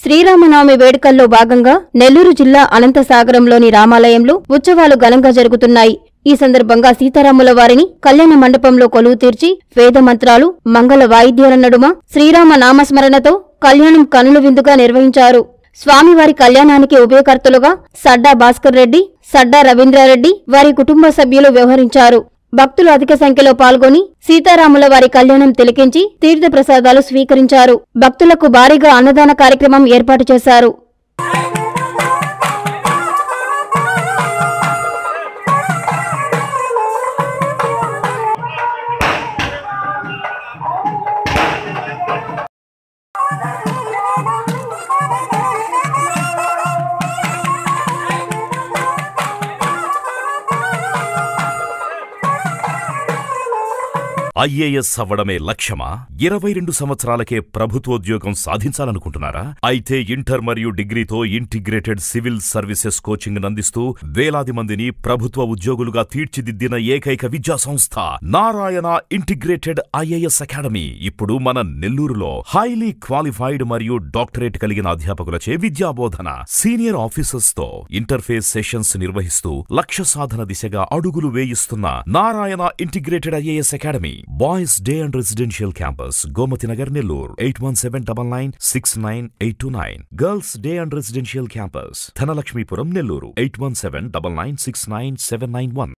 శ్రీరామనవమి వేడుకల్లో భాగంగా నెల్లూరు జిల్లా అనంతసాగరంలోని రామాలయంలో ఉత్సవాలు ఘనంగా జరుగుతున్నాయి ఈ సందర్భంగా సీతారాముల వారిని కళ్యాణ మండపంలో కొలువు తీర్చి వేద మంత్రాలు మంగళ వాయిద్యాల నడుమ శ్రీరామ నామస్మరణతో కళ్యాణం కనుల విందుగా నిర్వహించారు స్వామివారి కళ్యాణానికి ఉభయకర్తలుగా సడ్డా భాస్కర్ రెడ్డి సడ్డా రవీంద్రారెడ్డి వారి కుటుంబ సభ్యులు వ్యవహరించారు భక్తులు అధిక సంఖ్యలో పాల్గొని సీతారాముల వారి కళ్యాణం తిలకించి తీర్థప్రసాదాలు స్వీకరించారు భక్తులకు భారీగా అన్నదాన కార్యక్రమం ఏర్పాటు చేశారు ఐఏఎస్ అవ్వడమే లక్ష్యమా ఇరవై రెండు సంవత్సరాలకే ప్రభుత్వోద్యోగం సాధించాలనుకుంటున్నారా అయితే ఇంటర్ మరియు డిగ్రీతో ఇంటిగ్రేటెడ్ సివిల్ సర్వీసెస్ కోచింగ్ అందిస్తూ వేలాది మందిని ప్రభుత్వ ఉద్యోగులుగా తీర్చిదిద్దిన ఏకైక విద్యా సంస్థ నారాయణ ఇంటిగ్రేటెడ్ ఐఏఎస్ అకాడమీ ఇప్పుడు మన నెల్లూరులో హైలీ క్వాలిఫైడ్ మరియు డాక్టరేట్ కలిగిన అధ్యాపకులచే విద్యాబోధన సీనియర్ ఆఫీసర్స్ తో ఇంటర్ఫేస్ సెషన్స్ నిర్వహిస్తూ లక్ష్య సాధన దిశగా అడుగులు వేయిస్తున్న Narayana integrated IAS academy boys day and residential campus Gomati Nagar Nellore eight one seven double nine six nine eight two nine girls day and residential campus Dhanalakshmipuram Nellore eight one seven double nine six nine seven nine one